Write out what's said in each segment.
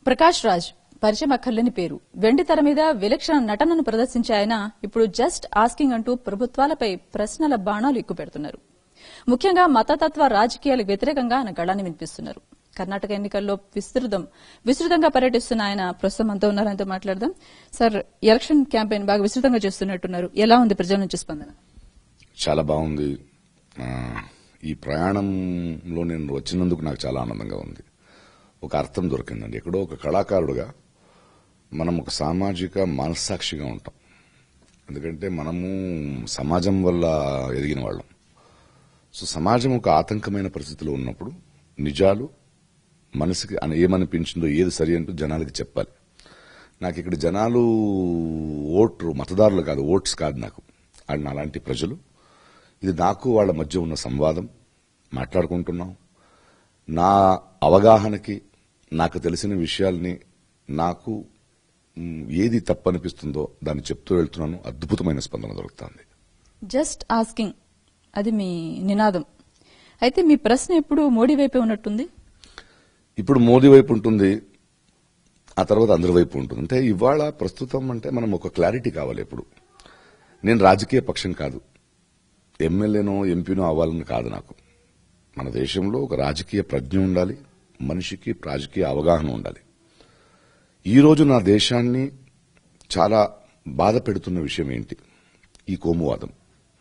ప్రకాష్ రాజ్ పరిచయం అక్కర్లేని పేరు వెండి తెర మీద విలక్షణ నటనను ప్రదర్శించే ఆయన ఇప్పుడు జస్ట్ ఆస్కింగ్ అంటూ ప్రభుత్వాలపై ప్రశ్నల బాణాలు ఎక్కుపెడుతున్నారు ముఖ్యంగా మతతత్వ రాజకీయాలకు వ్యతిరేకంగా ఆయన గళాన్ని వినిపిస్తున్నారు కర్ణాటక ఎన్నికల్లో విస్తృతం విస్తృతంగా పర్యటిస్తున్న ఆయన ప్రస్తుతం మనతో ఉన్నారు ఆయనతో మాట్లాడదాం సార్ ఎలక్షన్ క్యాంపెయిన్ బాగా విస్తృతంగా చేస్తున్నట్టున్నారు ఎలా ఉంది ప్రజల నుంచి స్పందన చాలా బాగుంది ఆ, ఈ ప్రయాణంలో నేను వచ్చినందుకు నాకు చాలా ఆనందంగా ఉంది ఒక అర్థం దొరికిందండి ఎక్కడో ఒక కళాకారుడుగా మనం ఒక సామాజిక మనస్సాక్షిగా ఉంటాం ఎందుకంటే మనము సమాజం వల్ల ఎదిగిన వాళ్ళం సో సమాజం ఒక ఆతంకమైన పరిస్థితిలో ఉన్నప్పుడు నిజాలు మనసుకి అన- ఏమనిపించిందో ఏది సరి అంటూ జనాలకి చెప్పాలి నాకు ఇక్కడ జనాలు ఓటు మతదారులు కాదు ఓట్స్ కాదు నాకు అది నాలాంటి ప్రజలు ఇది నాకు వాళ్ళ మధ్య ఉన్న సంవాదం మాట్లాడుకుంటున్నాం నా అవగాహనకి నాకు తెలిసిన విషయాల్ని నాకు మ్, ఏది తప్పనిపిస్తుందో దాన్ని చెప్తూ వెళ్తున్నాను అద్భుతమైన స్పందన దొరుకుతుంది జస్ట్ ఆస్కింగ్ అది మీ నినాదం అయితే మీ ప్రశ్న ఎప్పుడు మోడీ వైపే ఉన్నట్టుంది ఇప్పుడు మోదీ వైపు ఉంటుంది ఆ తర్వాత అందరి వైపు ఉంటుంది అంటే ఇవాళ ప్రస్తుతం అంటే మనం ఒక క్లారిటీ కావాలి ఎప్పుడు నేను రాజకీయ పక్షం కాదు ఎమ్మెల్యేనో ఎంపీనో అవ్వాలని కాదు నాకు మన దేశంలో ఒక రాజకీయ ప్రజ్ఞ ఉండాలి మనిషికి రాజకీయ అవగాహన ఉండాలి ఈ రోజు నా దేశాన్ని చాలా బాధ పెడుతున్న విషయం ఏంటి ఈ కోమువాదం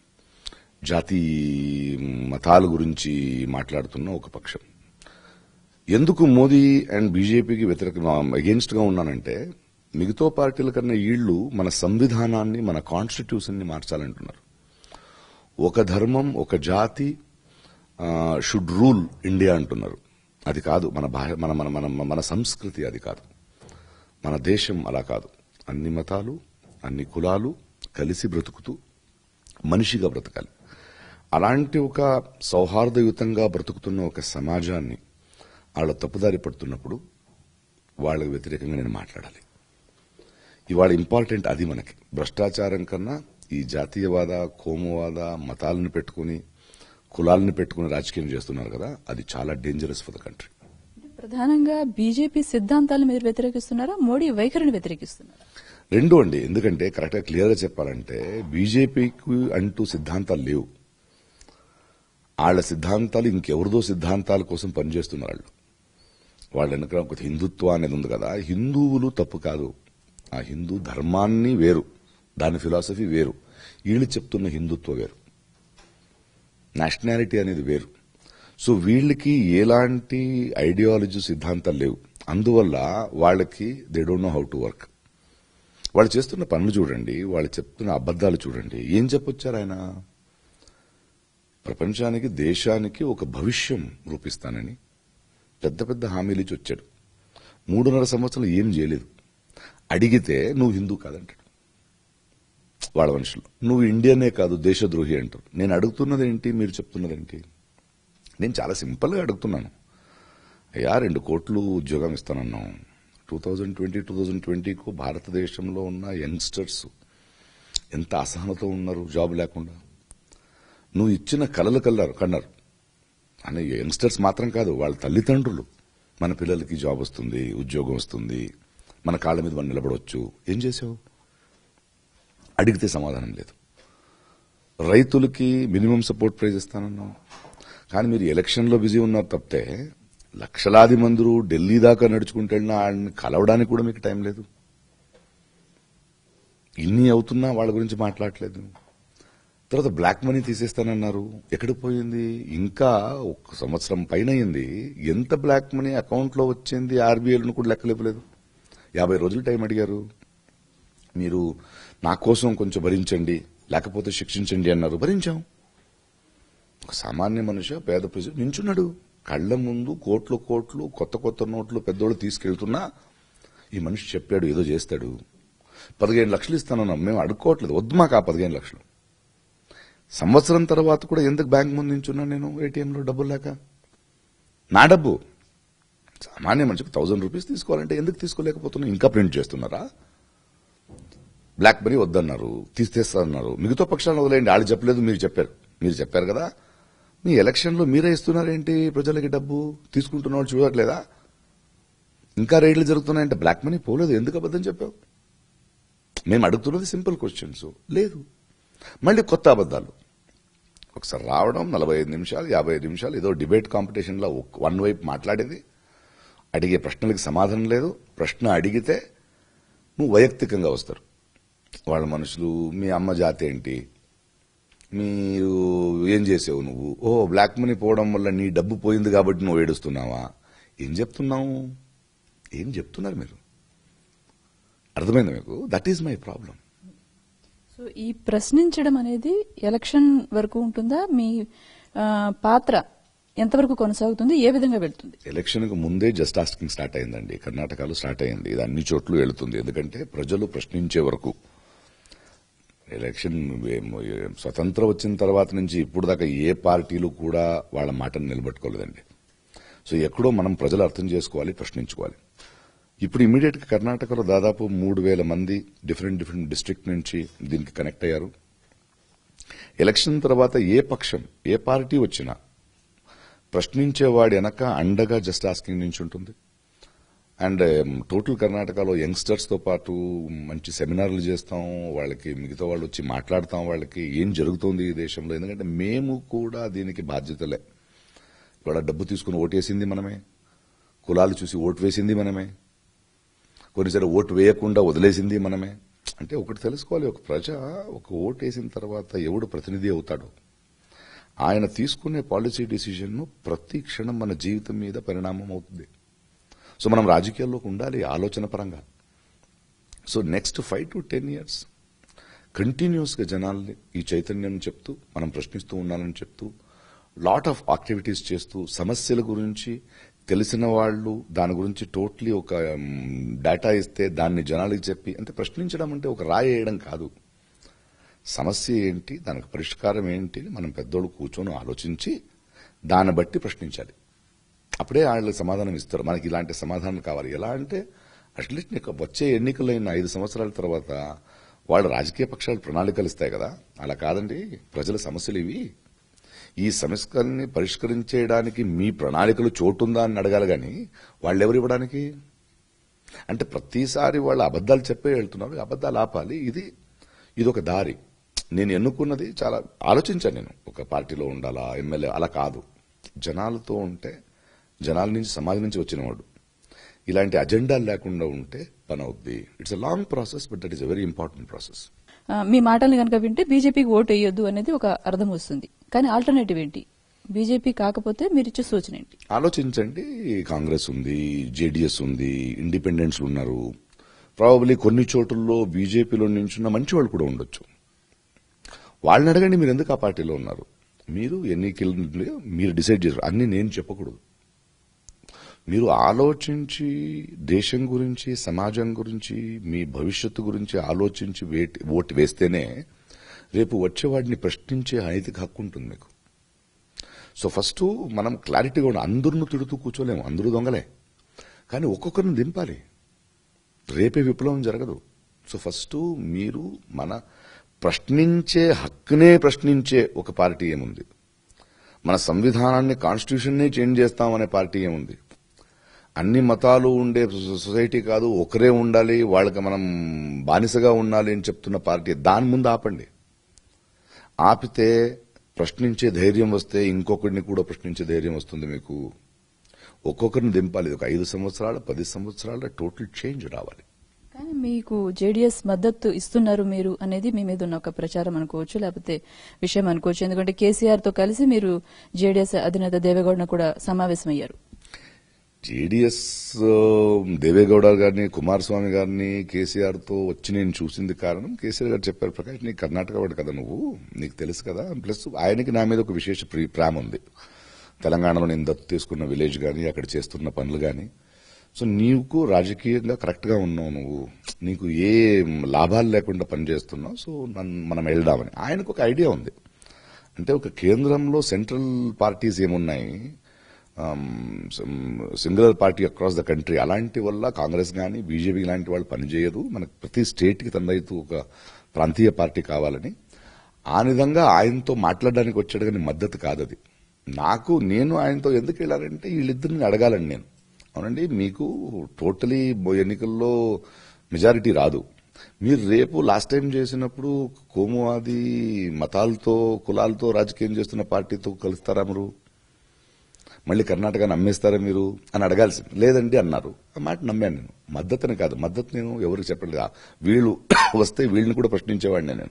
జాతి మతాల గురించి మాట్లాడుతున్న ఒక పక్షం ఎందుకు మోదీ అండ్ బీజేపీకి వ్యతిరేక అగేన్స్ట్ గా ఉన్నానంటే మిగతా పార్టీల కన్నా ఈళ్లు మన సంవిధానాన్ని మన కాన్స్టిట్యూషన్ ని మార్చాలంటున్నారు ఒక ధర్మం ఒక జాతి షుడ్ రూల్ ఇండియా అంటున్నారు అది కాదు మన భా మన మన మన మన సంస్కృతి అది కాదు మన దేశం అలా కాదు అన్ని మతాలు అన్ని కులాలు కలిసి బ్రతుకుతూ మనిషిగా బ్రతకాలి అలాంటి ఒక సౌహార్దయుతంగా బ్రతుకుతున్న ఒక సమాజాన్ని వాళ్ళ తప్పుదారి పడుతున్నప్పుడు వాళ్ళకి వ్యతిరేకంగా నేను మాట్లాడాలి ఇవాళ ఇంపార్టెంట్ అది మనకి భ్రష్టాచారం కన్నా ఈ జాతీయవాద కోమువాద మతాలను పెట్టుకుని కులాలను పెట్టుకుని రాజకీయం చేస్తున్నారు కదా అది చాలా డేంజరస్ ఫర్ ద కంట్రీ ప్రధానంగా బీజేపీ సిద్ధాంతాలను మీరు వ్యతిరేకిస్తున్నారా మోడీ వైఖరిని వ్యతిరేకిస్తున్నారా రెండు అండి ఎందుకంటే కరెక్ట్ గా క్లియర్ గా చెప్పాలంటే బీజేపీకి అంటూ సిద్ధాంతాలు లేవు వాళ్ళ సిద్ధాంతాలు ఇంకెవరిదో సిద్ధాంతాల కోసం పనిచేస్తున్నారు వాళ్ళు వాళ్ళ వెనక ఒక హిందుత్వ అనేది ఉంది కదా హిందువులు తప్పు కాదు ఆ హిందూ ధర్మాన్ని వేరు దాని ఫిలాసఫీ వేరు వీళ్ళు చెప్తున్న హిందుత్వ వేరు నేషనాలిటీ అనేది వేరు సో వీళ్ళకి ఎలాంటి ఐడియాలజీ సిద్ధాంతాలు లేవు అందువల్ల వాళ్ళకి they don't know how to work వాళ్ళు చేస్తున్న పనులు చూడండి వాళ్ళు చెప్తున్న అబద్దాలు చూడండి ఏం చెప్పొచ్చారు ఆయన ప్రపంచానికి దేశానికి ఒక భవిష్యం రూపిస్తానని పెద్ద పెద్ద హామీలు ఇచ్చి వచ్చాడు మూడున్నర సంవత్సరాలు ఏం చేయలేదు అడిగితే నువ్వు హిందూ కాదంటాడు వాళ్ళ మనుషులు నువ్వు ఇండియనే కాదు దేశద్రోహి అంటారు నేను అడుగుతున్నది ఏంటి మీరు చెప్తున్నది ఏంటి నేను చాలా సింపుల్గా అడుగుతున్నాను అయ్యా రెండు కోట్లు ఉద్యోగం ఇస్తానన్నాం two thousand twenty two thousand ట్వంటీకు భారతదేశంలో ఉన్న యంగ్స్టర్స్ ఎంత అసహనతో ఉన్నారు జాబ్ లేకుండా నువ్వు ఇచ్చిన కలలు కల్లారు కన్నారు అనే యంగ్స్టర్స్ మాత్రం కాదు వాళ్ళ తల్లిదండ్రులు మన పిల్లలకి జాబ్ వస్తుంది ఉద్యోగం వస్తుంది మన కాళ్ళ మీద మనం నిలబడవచ్చు ఏం చేసావు అడిగితే సమాధానం లేదు రైతులకి మినిమం సపోర్ట్ ప్రైజ్ ఇస్తానన్నావు కానీ మీరు ఎలక్షన్లో బిజీ ఉన్నారు తప్పితే లక్షలాది మంది ఢిల్లీ దాకా నడుచుకుంటూ వెళ్ళినా వాళ్ళని కలవడానికి కూడా మీకు టైం లేదు ఇన్ని అవుతున్నా వాళ్ళ గురించి మాట్లాడలేదు తర్వాత బ్లాక్ మనీ తీసేస్తానన్నారు ఎక్కడికి పోయింది ఇంకా ఒక సంవత్సరం పైన అయింది ఎంత బ్లాక్ మనీ అకౌంట్లో వచ్చింది ఆర్బీఐలను కూడా లెక్కలేపలేదు యాభై రోజులు టైం అడిగారు మీరు నా కోసం కొంచెం భరించండి లేకపోతే శిక్షించండి అన్నారు భరించాం ఒక సామాన్య మనిషి పేద ప్రజలు నించున్నాడు కళ్ళ ముందు కోట్లు కోట్లు కొత్త కొత్త నోట్లు పెద్దోళ్ళు తీసుకెళ్తున్నా ఈ మనిషి చెప్పాడు ఏదో చేస్తాడు పదిహేను లక్షలు ఇస్తానన్నాం మేము అడుక్కోవట్లేదు వద్దు మాకు ఆ పదిహేను లక్షలు సంవత్సరం తర్వాత కూడా ఎందుకు బ్యాంక్ ముందు నించున్నా నేను ఏటీఎంలో డబ్బులు లేక నా డబ్బు సామాన్య మనిషికి థౌజండ్ రూపీస్ తీసుకోవాలంటే ఎందుకు తీసుకోలేకపోతున్నా ఇంకా ప్రింట్ చేస్తున్నారా బ్లాక్ మనీ వద్దన్నారు తీసేస్తారన్నారు మిగతా పక్షాలను వదిలేయండి వాళ్ళు చెప్పలేదు మీరు చెప్పారు మీరు చెప్పారు కదా మీ ఎలక్షన్లో మీరే ఇస్తున్నారేంటి ప్రజలకి డబ్బు తీసుకుంటున్న వాళ్ళు చూడట్లేదా ఇంకా రైడ్లు జరుగుతున్నాయంటే బ్లాక్ మనీ పోలేదు ఎందుకు అబద్ధం చెప్పావు మేము అడుగుతున్నది సింపుల్ క్వశ్చన్స్ లేదు మళ్ళీ కొత్త అబద్ధాలు ఒకసారి రావడం నలభై ఐదు నిమిషాలు యాభై ఐదు నిమిషాలు ఏదో డిబేట్ కాంపిటీషన్లో వన్ వైపు మాట్లాడేది అడిగే ప్రశ్నలకు సమాధానం లేదు ప్రశ్న అడిగితే నువ్వు వైయక్తికంగా వస్తారు వాళ్ళ మనుషులు మీ అమ్మ జాతి ఏంటి మీరు ఏం చేసావు నువ్వు ఓ బ్లాక్ మనీ పోవడం వల్ల నీ డబ్బు పోయింది కాబట్టి నువ్వు ఏడుస్తున్నావా ఏం చెప్తున్నావు ఏం చెప్తున్నారు మీరు అర్థమైంది మీకు that is my problem so ఈ ప్రశ్నించడం అనేది ఎలక్షన్ వరకు ఉంటుందా మీ ఆ, పాత్ర ఎంతవరకు కొనసాగుతుంది ఏ విధంగా వెళ్తుంది ఎలక్షన్ కు ముందే జస్ట్ ఆస్కింగ్ స్టార్ట్ అయిందండి కర్ణాటకలో స్టార్ట్ అయింది ఇది అన్ని చోట్ల వెళుతుంది ఎందుకంటే ప్రజలు ప్రశ్నించే వరకు ఎలక్షన్ ఏం- ఏం స్వతంత్రం వచ్చిన తర్వాత నుంచి ఇప్పుడు దాకా ఏ పార్టీలు కూడా వాళ్ళ మాటను నిలబెట్టుకోలేదండి సో ఎక్కడో మనం ప్రజలు అర్థం చేసుకోవాలి ప్రశ్నించుకోవాలి ఇప్పుడు ఇమీడియట్ గా కర్ణాటకలో దాదాపు మూడు వేల మంది డిఫరెంట్ డిఫరెంట్ డిస్ట్రిక్ట్ నుంచి దీనికి కనెక్ట్ అయ్యారు ఎలక్షన్ తర్వాత ఏ పక్షం ఏ పార్టీ వచ్చినా ప్రశ్నించేవాడి వెనక అండగా జస్ట్ ఆస్కింగ్ నుంచి ఉంటుంది అండ్ టోటల్ కర్ణాటకలో యంగ్స్టర్స్ తో పాటు మంచి సెమినార్లు చేస్తాం వాళ్ళకి మిగతా వాళ్ళు వచ్చి మాట్లాడతాం వాళ్ళకి ఏం జరుగుతోంది ఈ దేశంలో ఎందుకంటే మేము కూడా దీనికి బాధ్యతలే ఇవాళ డబ్బు తీసుకుని ఓటేసింది మనమే కులాలు చూసి ఓటు వేసింది మనమే కొన్నిసారి ఓటు వేయకుండా వదిలేసింది మనమే అంటే ఒకటి తెలుసుకోవాలి ఒక ప్రజ ఒక ఓటు వేసిన తర్వాత ఎవడు ప్రతినిధి అవుతాడు ఆయన తీసుకునే పాలసీ డిసిజన్ ప్రతి క్షణం మన జీవితం మీద పరిణామం అవుతుంది సో మనం రాజకీయాల్లోకి ఉండాలి ఆలోచన పరంగా so next five to ten years continuous గా జనాల్ని ఈ చైతన్యం చెప్తూ మనం ప్రశ్నిస్తూ ఉండాలని చెప్తూ లాట్ ఆఫ్ యాక్టివిటీస్ చేస్తూ సమస్యల గురించి తెలిసిన వాళ్ళు దాని గురించి టోటలీ ఒక డేటా ఇస్తే దాన్ని జనాలకి చెప్పి అంటే ప్రశ్నించడం అంటే ఒక రాయి వేయడం కాదు సమస్య ఏంటి దానికి పరిష్కారం ఏంటి అని మనం పెద్దోళ్ళు కూర్చొని ఆలోచించి దాన్ని బట్టి ప్రశ్నించాలి అప్పుడే వాళ్ళకి సమాధానం ఇస్తారు మనకి ఇలాంటి సమాధానం కావాలి ఎలా అంటే అట్లీస్ట్ నీకు వచ్చే ఎన్నికలైన ఐదు సంవత్సరాల తర్వాత వాళ్ళు రాజకీయ పక్షాలు ప్రణాళికలు ఇస్తాయి కదా అలా కాదండి ప్రజల సమస్యలు ఇవి ఈ సమస్యల్ని పరిష్కరించేయడానికి మీ ప్రణాళికలు చోటుందా అని అడగాలి గాని వాళ్ళెవరు ఇవ్వడానికి అంటే ప్రతిసారి వాళ్ళు అబద్దాలు చెప్పే వెళ్తున్నారు ఈ అబద్దాలు ఆపాలి ఇది ఇది ఒక దారి నేను ఎన్నుకున్నది చాలా ఆలోచించాను నేను ఒక పార్టీలో ఉండాలా ఎమ్మెల్యే అలా కాదు జనాలతో ఉంటే జనాల నుంచి సమాజం నుంచి వచ్చినవాడు ఇలాంటి అజెండాలు లేకుండా ఉంటే పని అవుద్ది it's a long process but that is a very important process ఆ, మీ మాటల్ని కనుక వింటే బీజేపీకి ఓటు వేయొద్దు అనేది ఒక అర్థం వస్తుంది కానీ ఆల్టర్నేటివ్ ఏంటి బీజేపీ కాకపోతే మీరు ఇచ్చే సూచన ఏంటి ఆలోచించండి కాంగ్రెస్ ఉంది జేడీఎస్ ఉంది ఇండిపెండెంట్స్ ఉన్నారు ప్రాబబ్లీ కొన్ని చోటుల్లో బీజేపీలో నించున్న మంచి వాళ్ళు కూడా ఉండొచ్చు వాళ్ళని అడగండి మీరు ఎందుకు ఆ పార్టీలో ఉన్నారు మీరు ఎన్నికలు మీరు డిసైడ్ చేశారు అన్ని నేను చెప్పకూడదు మీరు ఆలోచించి దేశం గురించి సమాజం గురించి మీ భవిష్యత్తు గురించి ఆలోచించి వేటి ఓటు వేస్తేనే రేపు వచ్చేవాడిని ప్రశ్నించే నైతిక హక్కు ఉంటుంది మీకు సో ఫస్ట్ మనం క్లారిటీగా ఉండాలి అందరిని తిడుతూ కూర్చోలేము అందరూ దొంగలే కానీ ఒక్కొక్కరిని దింపాలి రేపే విప్లవం జరగదు సో ఫస్ట్ మీరు మన ప్రశ్నించే హక్కునే ప్రశ్నించే ఒక పార్టీ ఏముంది మన సంవిధానాన్ని కాన్స్టిట్యూషన్నే చేంజ్ చేస్తామనే పార్టీ ఏముంది అన్ని మతాలు ఉండే సొ- సొసైటీ కాదు ఒకరే ఉండాలి వాళ్ళకి మనం బానిసగా ఉండాలి అని చెప్తున్న పార్టీ దాని ముందు ఆపండి ఆపితే ప్రశ్నించే ధైర్యం వస్తే ఇంకొకరిని కూడా ప్రశ్నించే ధైర్యం వస్తుంది మీకు ఒక్కొక్కరిని దింపాలి ఇది ఒక ఐదు సంవత్సరాల పది సంవత్సరాల టోటల్ చేంజ్ రావాలి కానీ మీకు జేడీఎస్ మద్దతు ఇస్తున్నారు మీరు అనేది మీ మీద ఉన్న ఒక ప్రచారం అనుకోవచ్చు లేకపోతే విషయం అనుకోవచ్చు ఎందుకంటే కేసీఆర్ తో కలిసి మీరు జేడీఎస్ అధినేత దేవేగౌడన కూడా సమావేశమయ్యారు జేడీఎస్ దేవేగౌడ గారిని కుమారస్వామి గారిని కేసీఆర్ తో వచ్చి నేను చూసింది కారణం కేసీఆర్ గారు చెప్పారు ప్రకాష్ నీకు కర్ణాటక వాడు కదా నువ్వు నీకు తెలుసు కదా ప్లస్ ఆయనకి నా మీద ఒక విశేష ప్రీ- ప్రేమ ఉంది తెలంగాణలో నేను దత్తు తీసుకున్న విలేజ్ గాని అక్కడ చేస్తున్న పనులు గాని సో నీకు రాజకీయంగా కరెక్ట్ గా ఉన్నావు నువ్వు నీకు ఏ లాభాలు లేకుండా పనిచేస్తున్నావు సో నన్ను మనం వెళ్దామని ఆయనకు ఒక ఐడియా ఉంది అంటే ఒక కేంద్రంలో సెంట్రల్ పార్టీస్ ఏమున్నాయి singular party across the country అలాంటి వల్ల కాంగ్రెస్ కానీ బీజేపీ లాంటి వాళ్ళు పనిచేయరు మనకు ప్రతి స్టేట్ కి తన రైతు ఒక ప్రాంతీయ పార్టీ కావాలని ఆ విధంగా ఆయనతో మాట్లాడడానికి వచ్చాడు కానీ మద్దతు కాదది నాకు నేను ఆయనతో ఎందుకు వెళ్ళాలంటే వీళ్ళిద్దరిని అడగాలని నేను అవునండి మీకు టోటలీ ఎన్నికల్లో మెజారిటీ రాదు మీరు రేపు లాస్ట్ టైం చేసినప్పుడు కోమువాది మతాలతో కులాలతో రాజకీయం చేస్తున్న పార్టీతో కలుస్తారా మీరు మళ్ళీ కర్ణాటక నమ్మేస్తారా మీరు అని అడగాల్సింది లేదండి అన్నారు ఆ మాట నమ్మాను నేను మద్దతుని కాదు మద్దతు నేను ఎవరికి చెప్పలేదు ఆ, వీళ్ళు వస్తే వీళ్ళని కూడా ప్రశ్నించేవాడిని నేను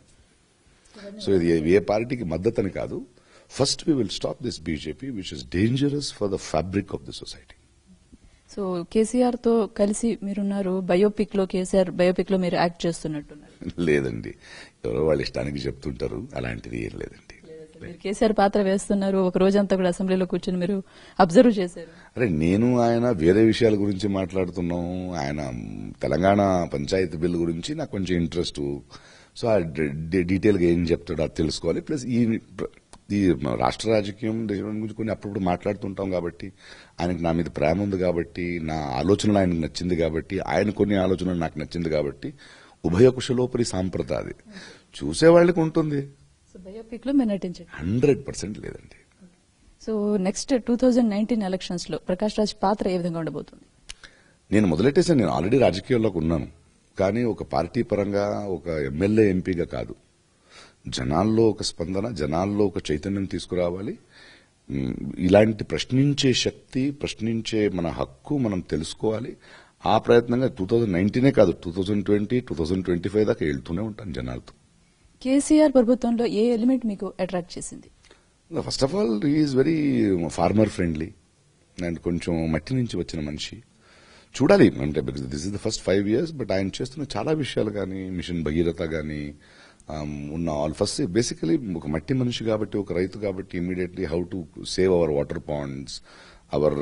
సో ఇది ఏ- ఏ పార్టీకి మద్దతు అని కాదు first we will stop this BJP which is dangerous for the fabric of the society so KCR తో కలిసి మీరున్నారు బయోపిక్ లో కేసీఆర్ బయోపిక్ లో మీరు యాక్ట్ చేస్తున్నట్టున్నారు లేదండి ఎవరో వాళ్ళ ఇష్టానికి చెప్తుంటారు అలాంటిది ఏం లేదండి మీరు కేసీఆర్ పాత్ర వేస్తున్నారు ఒక రోజంతా కూడా అసెంబ్లీలో కూర్చొని మీరు అబ్జర్వ్ చేశారు అరే నేను ఆయన వేరే విషయాల గురించి మాట్లాడుతున్నాం ఆయన తెలంగాణ పంచాయతీ బిల్ గురించి నాకు కొంచెం ఇంట్రెస్ట్ సో ఆ డీటెయిల్ గా ఏం చెప్తాడో అది తెలుసుకోవాలి ప్లస్ ఈ ఈ రాష్ట్ర రాజకీయం దేశం గురించి కొన్ని అప్పుడప్పుడు మాట్లాడుతుంటాం కాబట్టి ఆయనకు నా మీద ప్రేమ ఉంది కాబట్టి నా ఆలోచనలు ఆయనకు నచ్చింది కాబట్టి ఆయన కొన్ని ఆలోచనలు నాకు నచ్చింది కాబట్టి ఉభయ కుశలోపరి సాంప్రత అది చూసేవాళ్ళకి ఉంటుంది సో బయోపిక్ లో మీరు నటించండి హండ్రెడ్ పర్సెంట్ లేదండి so next two thousand nineteen elections లో ప్రకాష్ రాజ్ పాత్ర ఏ విధంగా ఉండబోతుంది నేను మొదలెట్టేసాను నేను ఆల్రెడీ రాజకీయాల్లోకి ఉన్నాను కానీ ఒక పార్టీ పరంగా ఒక ఎమ్మెల్యే ఎంపీగా కాదు జనాల్లో ఒక స్పందన జనాల్లో ఒక చైతన్యం తీసుకురావాలి ఉమ్, ఇలాంటి ప్రశ్నించే శక్తి ప్రశ్నించే మన హక్కు మనం తెలుసుకోవాలి ఆ ప్రయత్నంగా టూ థౌజండ్ నైన్టీనే కాదు two thousand twenty two thousand twenty five దాకా వెళ్తూనే ఉంటాను జనాలతో కేసీఆర్ ప్రభుత్వంలో ఏ ఎలిమెంట్ మీకు అట్రాక్ట్ చేసింది first of all is very farmer friendly and కొంచెం మట్టి నుంచి వచ్చిన మనిషి చూడాలి అంటే this is the first five years but ఆయన చేస్తున్న చాలా విషయాలు కానీ మిషన్ భగీరథ కానీ ఉన్న ఆల్ ఫస్ట్ బేసికలీ ఒక మట్టి మనిషి కాబట్టి ఒక రైతు కాబట్టి immediately how to save our water ponds our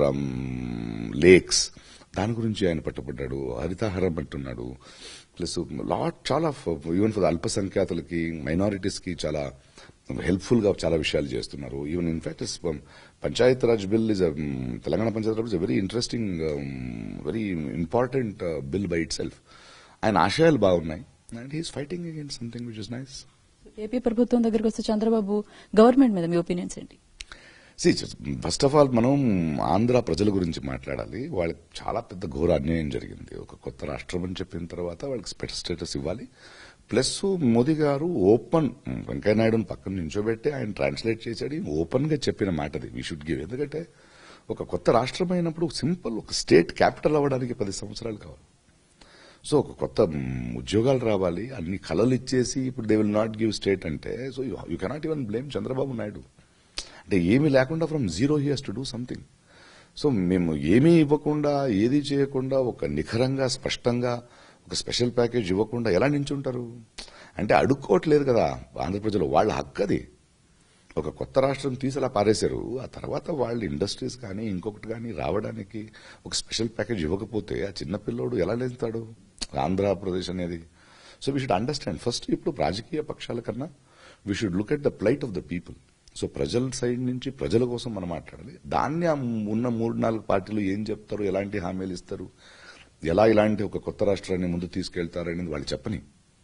lakes దాని గురించి ఆయన పట్టుబడ్డాడు హరితాహారం అంటున్నాడు ప్లస్ లాట్ చాలా ఈవెన్ ఫర్ అల్పసంఖ్యాతులకి మైనారిటీస్ కి చాలా హెల్ప్ఫుల్ గా చాలా విషయాలు చేస్తున్నారు even in fact panchayat raj bill is Telangana panchayat raj is very interesting very important bill by itself ఆయన ఆశయాలు బాగున్నాయి and he's fighting against something which is nice AP ప్రభుత్వం దగ్గరికి వస్తే చంద్రబాబు గవర్నమెంట్ మీద మీ ఒపీనియన్స్ ఏంటి సి ఫస్ట్ ఆఫ్ ఆల్ మనం ఆంధ్ర ప్రజల గురించి మాట్లాడాలి వాళ్ళకి చాలా పెద్ద ఘోర అన్యాయం జరిగింది ఒక కొత్త రాష్ట్రం అని చెప్పిన తర్వాత వాళ్ళకి స్పెషల్ స్టేటస్ ఇవ్వాలి ప్లస్ మోదీ గారు ఓపెన్ వెంకయ్య నాయుడుని పక్కన నించోబెట్టి ఆయన ట్రాన్స్లేట్ చేశాడు ఓపెన్ గా చెప్పిన మాటది వీ షుడ్ గివ్ ఎందుకంటే ఒక కొత్త రాష్ట్రం అయినప్పుడు సింపుల్ ఒక స్టేట్ క్యాపిటల్ అవ్వడానికి పది సంవత్సరాలు కావాలి సో ఒక కొత్త మ్, ఉద్యోగాలు రావాలి అన్ని కళలు ఇచ్చేసి ఇప్పుడు they will not give state అంటే so you cannot even blame Chandrababu Naidu అంటే ఏమీ లేకుండా from zero here's to do something so మేము ఏమీ ఇవ్వకుండా ఏది చేయకుండా ఒక నిఖరంగా స్పష్టంగా ఒక స్పెషల్ ప్యాకేజ్ ఇవ్వకుండా ఎలా నించుంటారు అంటే అడుక్కోవట్లేదు కదా ఆంధ్ర ప్రజలు వాళ్ళ హక్కు అది ఒక కొత్త రాష్ట్రం తీసి అలా పారేశారు ఆ తర్వాత వాళ్ళ ఇండస్ట్రీస్ కానీ ఇంకొకటి కానీ రావడానికి ఒక స్పెషల్ ప్యాకేజ్ ఇవ్వకపోతే ఆ చిన్న పిల్లోడు ఎలా లేస్తాడు ఆంధ్రప్రదేశ్ అనేది so we should understand first ఇప్పుడు రాజకీయ పక్షాల కన్నా we should look at the plight of the people so ప్రజల సైడ్ నుంచి ప్రజల కోసం మనం మాట్లాడాలి దాన్ని ఆ ఉన్న మూడు నాలుగు పార్టీలు ఏం చెప్తారు ఎలాంటి హామీలు ఇస్తారు ఎలా ఇలాంటి ఒక కొత్త రాష్ట్రాన్ని ముందు తీసుకెళ్తారనేది వాళ్ళు చెప్పని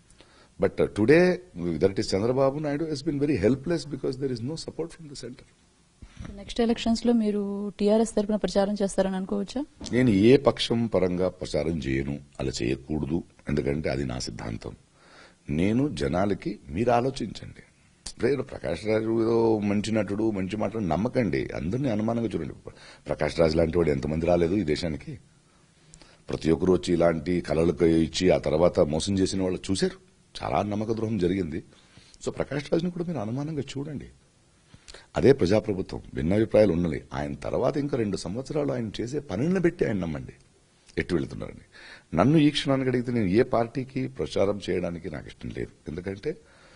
but today that is Chandrababu Naidu he's been very helpless because there is no support from the centre next elections లో మీరు టీఆర్ఎస్ తరపున ప్రచారం చేస్తారని అనుకోవచ్చా నేను ఏ పక్షం పరంగా ప్రచారం చేయను అలా చేయకూడదు ఎందుకంటే అది నా సిద్ధాంతం నేను జనాలకి మీరు ఆలోచించండి ఇప్పుడు ప్రకాష్ రాజు ఏదో మంచి నటుడు మంచి మాటలు నమ్మకండి అందరినీ అనుమానంగా చూడండి ప్రకాష్ రాజు లాంటి వాడు ఎంతమంది రాలేదు ఈ దేశానికి ప్రతి ఒక్కరు వచ్చి ఇలాంటి కళలకు ఇచ్చి ఆ తర్వాత మోసం చేసిన వాళ్ళు చూశారు చాలా నమ్మక ద్రోహం జరిగింది సో ప్రకాష్ రాజుని కూడా మీరు అనుమానంగా చూడండి అదే ప్రజాప్రభుత్వం భిన్నాభిప్రాయాలు ఉన్నవి ఆయన తర్వాత ఇంకా రెండు సంవత్సరాలు ఆయన చేసే పనులను పెట్టి ఆయన నమ్మండి ఎట్టు వెళుతున్నారని నన్ను ఈ క్షణానికి అడిగితే నేను ఏ పార్టీకి ప్రచారం చేయడానికి నాకు ఇష్టం లేదు ఎందుకంటే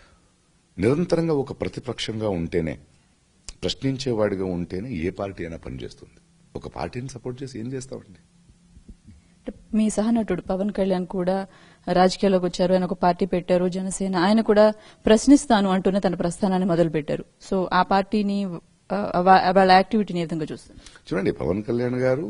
నిరంతరంగా ఒక ప్రతిపక్షంగా ఉంటేనే ప్రశ్నించేవాడిగా ఉంటేనే ఏ పార్టీ అయినా పనిచేస్తుంది ఒక పార్టీని సపోర్ట్ చేసి ఏం చేస్తామండి అంటే మీ సహనటుడు పవన్ కళ్యాణ్ కూడా రాజకీయాల్లోకి వచ్చారు ఆయన ఒక పార్టీ పెట్టారు జనసేన ఆయన కూడా ప్రశ్నిస్తాను అంటూనే తన ప్రస్థానాన్ని మొదలు పెట్టారు సో ఆ పార్టీని ఆ, వా- వాళ్ళ యాక్టివిటీని ఏ విధంగా చూస్తారు చూడండి పవన్ కళ్యాణ్ గారు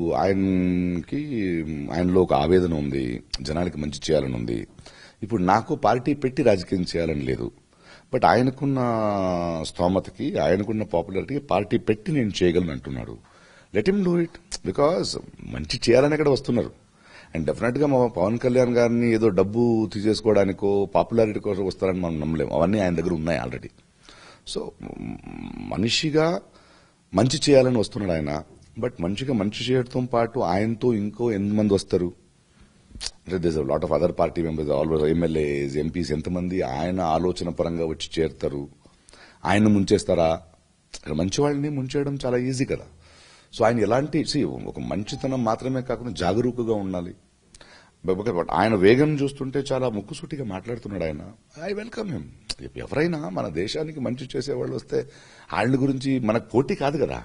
ఆయనకి ఆయనలో ఒక ఆవేదన ఉంది జనానికి మంచి చేయాలని ఉంది ఇప్పుడు నాకు పార్టీ పెట్టి రాజకీయం చేయాలని లేదు బట్ ఆయనకున్న స్తోమతకి ఆయనకున్న పాపులారిటీకి పార్టీ పెట్టి నేను చేయగలను అంటున్నాడు let him do it because మంచి చేయాలని ఇక్కడ వస్తున్నారు అండ్ డెఫినెట్ గా మా పవన్ కళ్యాణ్ గారిని ఏదో డబ్బు తీసేసుకోవడానికో పాపులారిటీ కోసం వస్తారని మనం నమ్మలేము అవన్నీ ఆయన దగ్గర ఉన్నాయి ఆల్రెడీ సో మ్, మనిషిగా మంచి చేయాలని వస్తున్నాడు ఆయన బట్ మంచిగా మంచి చేయడంతో పాటు ఆయనతో ఇంకో ఎంతమంది వస్తారు అంటే this lot of other party members always MLAs MPs ఎంతమంది ఆయన ఆలోచన పరంగా వచ్చి చేరుతారు ఆయన ముంచేస్తారా ఇక్కడ మంచి వాళ్ళని ముంచేయడం చాలా ఈజీ కదా సో ఆయన ఎలాంటి see, ఒక మంచితనం మాత్రమే కాకుండా జాగరూకగా ఉండాలి బట్ బట్ ఆయన వేగం చూస్తుంటే చాలా ముక్కుసూటిగా మాట్లాడుతున్నాడు ఆయన ఐ వెల్కమ్ హిమ్ ఎవరైనా మన దేశానికి మంచి చేసేవాళ్ళు వస్తే వాళ్ళ గురించి మనకు పోటీ కాదు కదా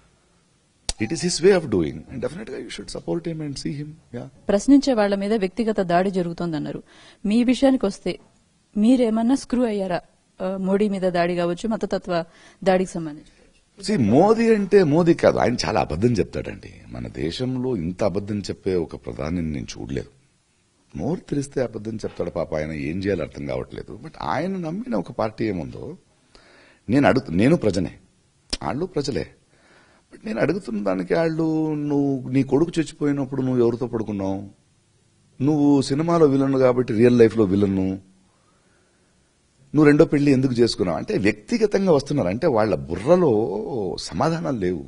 it is his way of doing and definite గా you should support him and see him యా ప్రశ్నించే వాళ్ల మీద వ్యక్తిగత దాడి జరుగుతోందన్నారు మీ విషయానికి వస్తే మీరేమన్నా స్క్రూ అయ్యారా ఆ, మోడీ మీద దాడి కావచ్చు మతతత్వ దాడికి సంబంధించి See, మోదీ అంటే మోదీ కాదు ఆయన చాలా అబద్దం చెప్తాడండి మన దేశంలో ఇంత అబద్దం చెప్పే ఒక ప్రధాని నేను చూడలేదు నోరు తెరిస్తే అబద్దం చెప్తాడు పాప ఆయన ఏం చేయాలో అర్థం కావట్లేదు బట్ ఆయన నమ్మిన ఒక పార్టీ ఏముందో నేను అడుగు నేను ప్రజనే వాళ్ళు ప్రజలే బట్ నేను అడుగుతున్న దానికి వాళ్ళు నువ్వు నీ కొడుకు చచ్చిపోయినప్పుడు నువ్వు ఎవరితో పడుకున్నావు నువ్వు సినిమాలో విలన్ కాబట్టి రియల్ లైఫ్లో విలన్ను నువ్వు రెండో పెళ్లి ఎందుకు చేసుకున్నావు అంటే వ్యక్తిగతంగా వస్తున్నారు అంటే వాళ్ళ బుర్రలో సమాధానాలు లేవు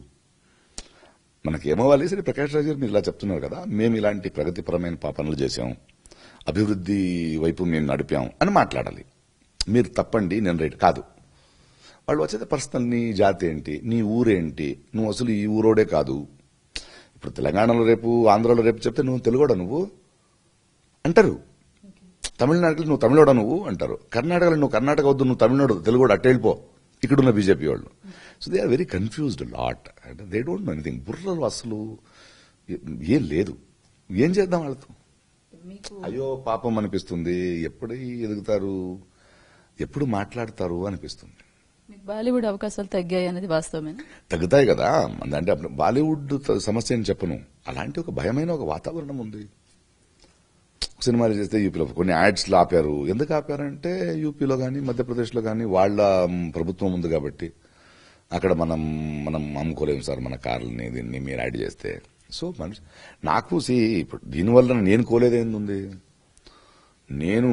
మనకేమవ్వాలి సరే ప్రకాష్ రాజు గారు మీరు ఇలా చెప్తున్నారు కదా మేము ఇలాంటి ప్రగతిపరమైన పా- పనులు చేశాం అభివృద్ధి వైపు మేము నడిపాం అని మాట్లాడాలి మీరు తప్పండి నేను రైట్ కాదు వాళ్ళు వచ్చేది పర్సనల్ నీ జాతి ఏంటి నీ ఊరేంటి నువ్వు అసలు ఈ ఊరోడే కాదు ఇప్పుడు తెలంగాణలో రేపు ఆంధ్రాలో రేపు చెప్తే నువ్వు తెలుగోడా నువ్వు అంటారు తమిళనాడులో నువ్వు తమిళోడా నువ్వు అంటారు కర్ణాటకలో నువ్వు కర్ణాటక వద్దు నువ్వు తమిళనాడు తెలుగు అట్ట వెళ్ళిపో ఇక్కడున్న బీజేపీ వాళ్ళు so they are very confused lot అంటే దే డోంట్ నో ఎనీథింగ్ బుర్రలో అసలు ఏ- ఏం లేదు ఏం చేద్దాం వాళ్ళతో అయ్యో పాపం అనిపిస్తుంది ఎప్పుడు ఎదుగుతారు ఎప్పుడు మాట్లాడతారు అనిపిస్తుంది మీకు బాలీవుడ్ అవకాశాలు తగ్గాయి అనేది వాస్తవమేనా తగ్గుతాయి కదా అంటే అప్పుడు బాలీవుడ్ త- సమస్య అని చెప్పను అలాంటి ఒక భయమైన ఒక వాతావరణం ఉంది సినిమాలు చేస్తే యూపీలో కొన్ని యాడ్స్ ఆపారు ఎందుకు ఆపారంటే యూపీలో కానీ మధ్యప్రదేశ్లో కానీ వాళ్ళ మ్, ప్రభుత్వం ఉంది కాబట్టి అక్కడ మనం మనం అమ్ముకోలేము సార్ మన కార్లని దీన్ని మీరు యాడ్ చేస్తే సో మనిషి నాకు సి ఇప్పుడు దీనివల్ల నేను కోలేదేంది నేను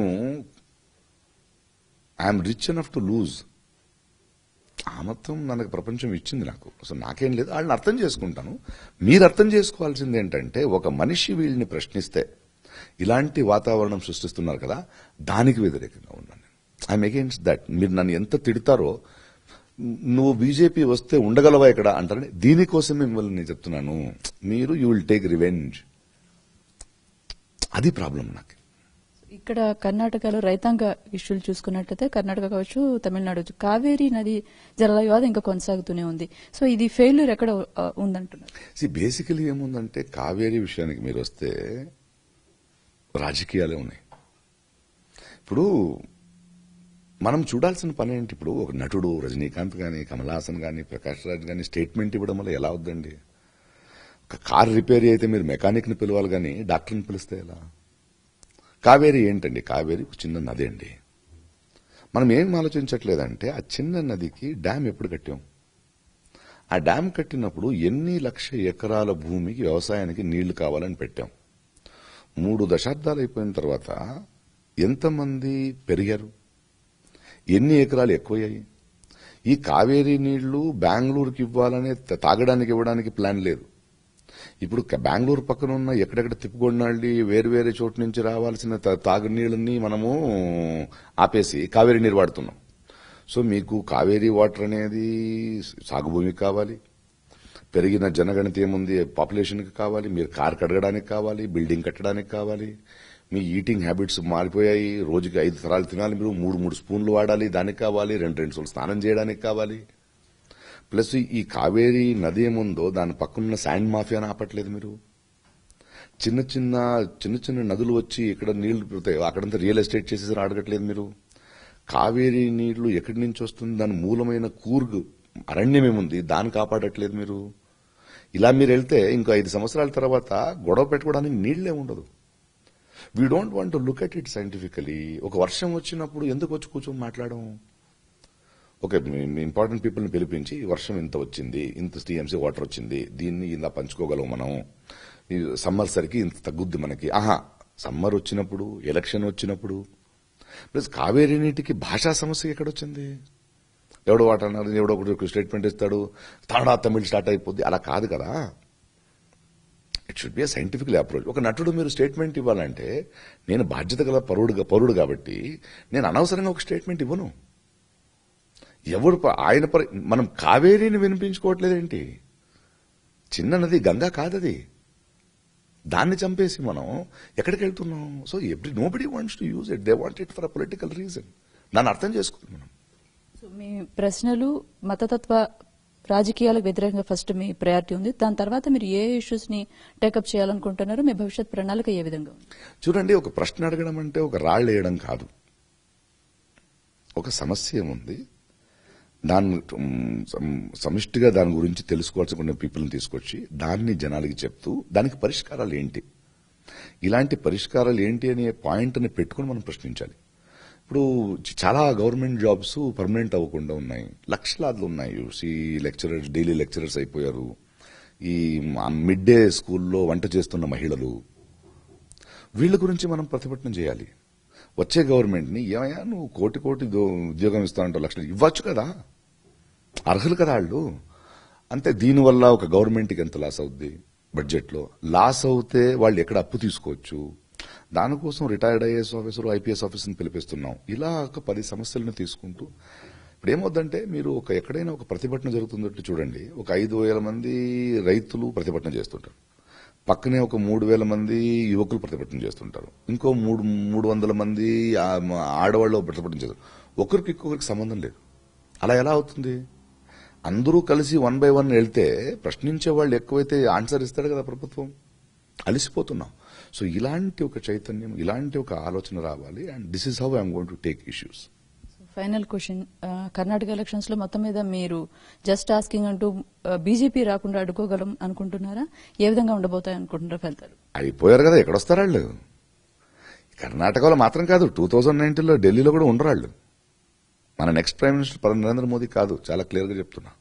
I'm rich enough to lose ఆ మొత్తం మనకు ప్రపంచం ఇచ్చింది నాకు అసలు నాకేం లేదు వాళ్ళని అర్థం చేసుకుంటాను మీరు అర్థం చేసుకోవాల్సింది ఏంటంటే ఒక మనిషి వీళ్ళని ప్రశ్నిస్తే ఇలాంటి వాతావరణం సృష్టిస్తున్నారు కదా దానికి వ్యతిరేకంగా ఉన్నాను ఐఎమ్ అగేన్స్ట్ దట్ మీరు నన్ను ఎంత తిడతారో నువ్వు బీజేపీ వస్తే ఉండగలవా ఇక్కడ అంటారని దీనికోసం మిమ్మల్ని నేను చెప్తున్నాను మీరు యూ విల్ టేక్ రివెంజ్ అది ప్రాబ్లం నాకు ఇక్కడ కర్ణాటకలో రైతాంగ ఇష్యూలు చూసుకున్నట్లయితే కర్ణాటక కావచ్చు తమిళనాడు కావచ్చు. కావేరీ నది జల వివాదం ఇంకా కొనసాగుతూనే ఉంది సో ఇది ఫెయిల్యూర్ ఎక్కడ ఆ, ఉందంటున్నారు సి బేసికలీ ఏముందంటే కావేరీ విషయానికి మీరు వస్తే రాజకీయాలే ఉన్నాయి ఇప్పుడు మనం చూడాల్సిన పని ఏంటి ఇప్పుడు ఒక నటుడు రజనీకాంత్ గాని కమల్ హాసన్ గాని ప్రకాష్ రాజ్ గాని స్టేట్మెంట్ ఇవ్వడం వల్ల ఎలా అవుద్దండి ఒక కార్ రిపేర్ అయితే మీరు మెకానిక్ ని పిలవాలి కానీ డాక్టర్ని పిలిస్తే ఎలా కావేరీ ఏంటండి కావేరీ ఒక చిన్న నది అండి మనం ఏం ఆలోచించట్లేదంటే ఆ చిన్న నదికి డ్యామ్ ఎప్పుడు కట్టాం ఆ డ్యామ్ కట్టినప్పుడు ఎన్ని లక్ష ఎకరాల భూమికి వ్యవసాయానికి నీళ్లు కావాలని పెట్టాం మూడు దశాబ్దాలు అయిపోయిన తర్వాత ఎంతమంది పెరిగారు ఎన్ని ఎకరాలు ఎక్కువయ్యాయి ఈ కావేరీ నీళ్లు బెంగళూరుకి ఇవ్వాలనే త- తాగడానికి ఇవ్వడానికి ప్లాన్ లేదు ఇప్పుడు క- బెంగళూరు పక్కన ఉన్న ఎక్కడెక్కడ తిప్పుకొండాలి వేరు వేరే చోటు నుంచి రావాల్సిన త- తాగునీళ్ళని మనము ఆపేసి కావేరీ నీరు వాడుతున్నాం సో మీకు కావేరీ వాటర్ అనేది సాగు భూమికి కావాలి పెరిగిన జనగణత ఏముంది పాపులేషన్కి కావాలి మీరు కార్ కడగడానికి కావాలి బిల్డింగ్ కట్టడానికి కావాలి మీ ఈటింగ్ హ్యాబిట్స్ మారిపోయాయి రోజుకి ఐదు తరాలు తినాలి మీరు మూడు మూడు స్పూన్లు వాడాలి దానికి కావాలి రెండు రెండు సార్లు స్నానం చేయడానికి కావాలి ప్లస్ ఈ కావేరీ నది ఏముందో దాని పక్కనున్న శాండ్ మాఫియాని ఆపట్లేదు మీరు చిన్న చిన్న చిన్న చిన్న నదులు వచ్చి ఇక్కడ నీళ్లు పెడతాయి అక్కడంతా రియల్ ఎస్టేట్ చేసేసి అడగట్లేదు మీరు కావేరీ నీళ్లు ఎక్కడి నుంచి వస్తుంది దాని మూలమైన కూర్గ్ అరణ్యం ఏముంది దాన్ని కాపాడట్లేదు మీరు ఇలా మీరు వెళ్తే ఇంకో ఐదు సంవత్సరాల తర్వాత గొడవ పెట్టుకోవడానికి నీళ్లే ఉండదు we don't want to look at it scientifically ఒక వర్షం వచ్చినప్పుడు ఎందుకు వచ్చి కూర్చొని మాట్లాడడం ఓకే ఇంపార్టెంట్ పీపుల్ ని పిలిపించి ఈ వర్షం ఇంత వచ్చింది ఇంత టీఎంసీ వాటర్ వచ్చింది దీన్ని ఇలా పంచుకోగలం మనం ఈ సమ్మర్ సరికి ఇంత తగ్గుద్ది మనకి ఆహా సమ్మర్ వచ్చినప్పుడు ఎలక్షన్ వచ్చినప్పుడు ప్లస్ కావేరీ నీటికి భాషా సమస్య ఎక్కడొచ్చింది ఎవడో వాట అన్నారు ఎవడో ఒకటి స్టేట్మెంట్ ఇస్తాడు తాడా తమిళ్ స్టార్ట్ అయిపోద్ది అలా కాదు కదా it should be scientifical approach ఒక నటుడు మీరు స్టేట్మెంట్ ఇవ్వాలంటే నేను బాధ్యత గల పరుడు పరుడు కాబట్టి నేను అనవసరంగా ఒక స్టేట్మెంట్ ఇవ్వను ఎవడు ప- ఆయన పరి మనం కావేరీని వినిపించుకోవట్లేదేంటి చిన్న నది గంగా కాదది దాన్ని చంపేసి మనం ఎక్కడికి వెళ్తున్నాం so every nobody wants to use it they want it for a political reason దాన్ని అర్థం చేసుకోవాలి మనం సో మీ ప్రశ్నలు మతతత్వ రాజకీయాలకు వ్యతిరేకంగా ఫస్ట్ మీ ప్రయారిటీ ఉంది దాని తర్వాత మీరు ఏ ఇష్యూస్ ని టేకప్ చేయాలనుకుంటున్నారు మీ భవిష్యత్ ప్రణాళిక ఏ విధంగా ఉంది చూడండి ఒక ప్రశ్న అడగడం అంటే ఒక రాళ్ళు వేయడం కాదు ఒక సమస్య ఉంది దాన్ని ఉమ్, సమ్- సమిష్టిగా దాని గురించి తెలుసుకోవాల్సిన కొన్ని పీపుల్ని తీసుకొచ్చి దాన్ని జనాలకి చెప్తూ దానికి పరిష్కారాలు ఏంటి ఇలాంటి పరిష్కారాలు ఏంటి అనే పాయింట్ని పెట్టుకుని మనం ప్రశ్నించాలి ఇప్పుడు చ- చాలా గవర్నమెంట్ జాబ్స్ పర్మనెంట్ అవ్వకుండా ఉన్నాయి లక్షలాదిలో ఉన్నాయి సి లెక్చరర్స్ డైలీ లెక్చరర్స్ అయిపోయారు ఈ మిడ్ డే స్కూల్లో వంట చేస్తున్న మహిళలు వీళ్ళ గురించి మనం ప్రతిభటన చేయాలి వచ్చే గవర్నమెంట్ ని ఏమయ్యా నువ్వు కోటి కోటి దో- ఉద్యోగం ఇస్తానంటావు లక్షలు ఇవ్వచ్చు కదా అర్హులు కదా వాళ్ళు అంతే దీనివల్ల ఒక గవర్నమెంట్కి ఎంత లాస్ అవుద్ది బడ్జెట్ లో లాస్ అవుతే వాళ్ళు ఎక్కడ అప్పు తీసుకోవచ్చు దానికోసం రిటైర్డ్ ఐఏఎస్ ఆఫీసర్ ఐపీఎస్ ఆఫీసర్ని పిలిపిస్తున్నాం ఇలా ఒక పది సమస్యలను తీసుకుంటూ ఇప్పుడు ఏమవుద్దంటే మీరు ఒక ఎక్కడైనా ఒక ప్రతిభటన జరుగుతుందంటే చూడండి ఒక ఐదు వేల మంది రైతులు ప్రతిభటన చేస్తుంటారు పక్కనే ఒక మూడు వేల మంది యువకులు ప్రతిభటన చేస్తుంటారు ఇంకో మూడు మూడు వందల మంది ఆ- మ- ఆడవాళ్ళు ప్రతిభటన చేస్తారు ఒకరికి ఇంకొకరికి సంబంధం లేదు అలా ఎలా అవుతుంది అందరూ కలిసి వన్ బై వన్ వెళ్తే ప్రశ్నించే వాళ్ళు ఎక్కువైతే ఆన్సర్ ఇస్తాడు కదా ప్రభుత్వం అలసిపోతున్నాం సో ఇలాంటి ఒక చైతన్యం ఇలాంటి ఒక ఆలోచన రావాలి and this is how I'm going to take issues final question Karnataka elections లో మొత్తం మీద మీరు జస్ట్ ఆస్కింగ్ అంటూ బీజేపీ రాకుండా అడ్డుకోగలం అనుకుంటున్నారా ఏ విధంగా ఉండబోతాయి అనుకుంటున్నారా ఫలితాలు అయిపోయారు కదా ఎక్కడొస్తారు వాళ్ళు కర్ణాటకలో మాత్రం కాదు టూ థౌజండ్ నైన్టీన్లో ఢిల్లీలో కూడా ఉండరు వాళ్ళు మన నెక్స్ట్ ప్రైమ్ మినిస్టర్ పర- నరేంద్ర మోదీ కాదు చాలా క్లియర్ గా చెప్తున్నా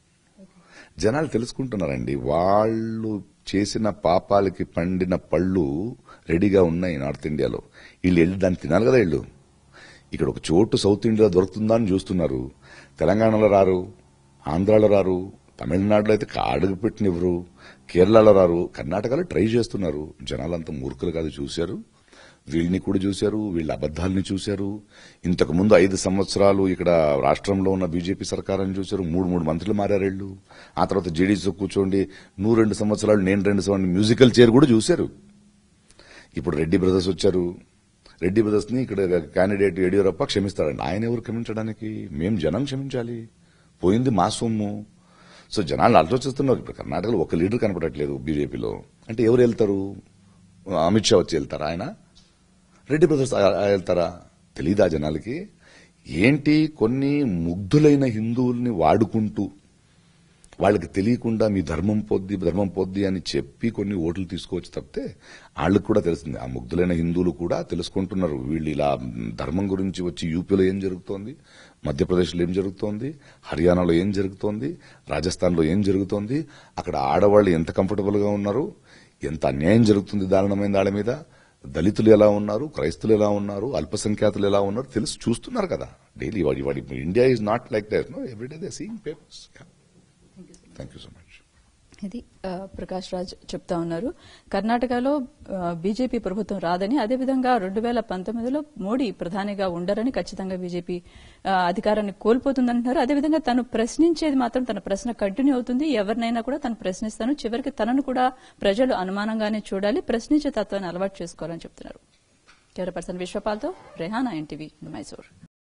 జనాలు తెలుసుకుంటున్నారండి వాళ్ళు చేసిన పాపాలకి పండిన పళ్ళు రెడీగా ఉన్నాయి నార్త్ ఇండియాలో వీళ్ళు వెళ్ళి దాన్ని తినాలి కదా వీళ్ళు ఇక్కడ ఒక చోటు సౌత్ ఇండియాలో దొరుకుతుందా అని చూస్తున్నారు తెలంగాణలో రారు ఆంధ్రాలో రారు తమిళనాడులో అయితే అడుగు పెట్టినెవరు కేరళలో రారు కర్ణాటకలో ట్రై చేస్తున్నారు జనాలంతా మూర్ఖులు కాదు చూశారు వీళ్ళని కూడా చూశారు వీళ్ళ అబద్దాలని చూశారు ఇంతకు ముందు ఐదు సంవత్సరాలు ఇక్కడ రాష్ట్రంలో ఉన్న బీజేపీ సర్కారాన్ని చూశారు మూడు మూడు మంత్రులు మారారు వీళ్ళు ఆ తర్వాత జేడీసీ కూర్చోండి నువ్వు రెండు సంవత్సరాలు నేను రెండు సంవత్సరాలు మ్యూజికల్ చైర్ కూడా చూశారు ఇప్పుడు రెడ్డి బ్రదర్స్ వచ్చారు రెడ్డి బ్రదర్స్ ని ఇక్కడ క్యాండిడేట్ యడియూరప్ప క్షమిస్తాడండి ఆయన ఎవరు క్షమించడానికి మేం జనం క్షమించాలి పోయింది మా సొమ్ము సో జనాలు ఆలోచిస్తున్నారు ఇప్పుడు కర్ణాటకలో ఒక లీడర్ కనపడట్లేదు బీజేపీలో అంటే ఎవరు వెళ్తారు అమిత్ షా వచ్చి వెళ్తారా ఆయన రెడ్డి బ్రదర్స్ ఆ- ఆ వెళ్తారా తెలీదా జనాలకి ఏంటి కొన్ని ముగ్ధులైన హిందువుల్ని వాడుకుంటూ వాళ్ళకి తెలియకుండా మీ ధర్మం పొద్ది ధర్మం పొద్ది అని చెప్పి కొన్ని ఓట్లు తీసుకోవచ్చు తప్పితే వాళ్ళకి కూడా తెలిసింది ఆ ముగ్ధులైన హిందువులు కూడా తెలుసుకుంటున్నారు వీళ్ళు ఇలా ధర్మం గురించి వచ్చి యూపీలో ఏం జరుగుతోంది మధ్యప్రదేశ్లో ఏం జరుగుతోంది హర్యానాలో ఏం జరుగుతోంది రాజస్థాన్లో ఏం జరుగుతోంది అక్కడ ఆడవాళ్ళు ఎంత కంఫర్టబుల్ గా ఉన్నారు ఎంత అన్యాయం జరుగుతుంది దారుణమైన దాని మీద దళితులు ఎలా ఉన్నారు క్రైస్తులు ఎలా ఉన్నారు అల్పసంఖ్యాతులు ఎలా ఉన్నారు తెలుసు చూస్తున్నారు కదా డైలీ వాడి వాడి India is not like that no everyday they seeing papers thank you so much ఇది ఆ, ప్రకాష్ రాజ్ చెప్తా ఉన్నారు కర్ణాటకలో ఆ, బీజేపీ ప్రభుత్వం రాదని అదేవిధంగా రెండు వేల పంతొమ్మిదిలో మోడీ ప్రధానిగా ఉండరని ఖచ్చితంగా బీజేపీ ఆ, అధికారాన్ని కోల్పోతుందంటున్నారు అదేవిధంగా తను ప్రశ్నించేది మాత్రం తన ప్రశ్న కంటిన్యూ అవుతుంది ఎవరినైనా కూడా తను ప్రశ్నిస్తాను చివరికి తనను కూడా ప్రజలు అనుమానంగానే చూడాలి ప్రశ్నించే తత్వాన్ని అలవాటు చేసుకోవాలని చెప్తున్నారు కెమెరా పర్సన్ విశ్వపాల్తో రెహానా ఎన్టీవీ మైసూర్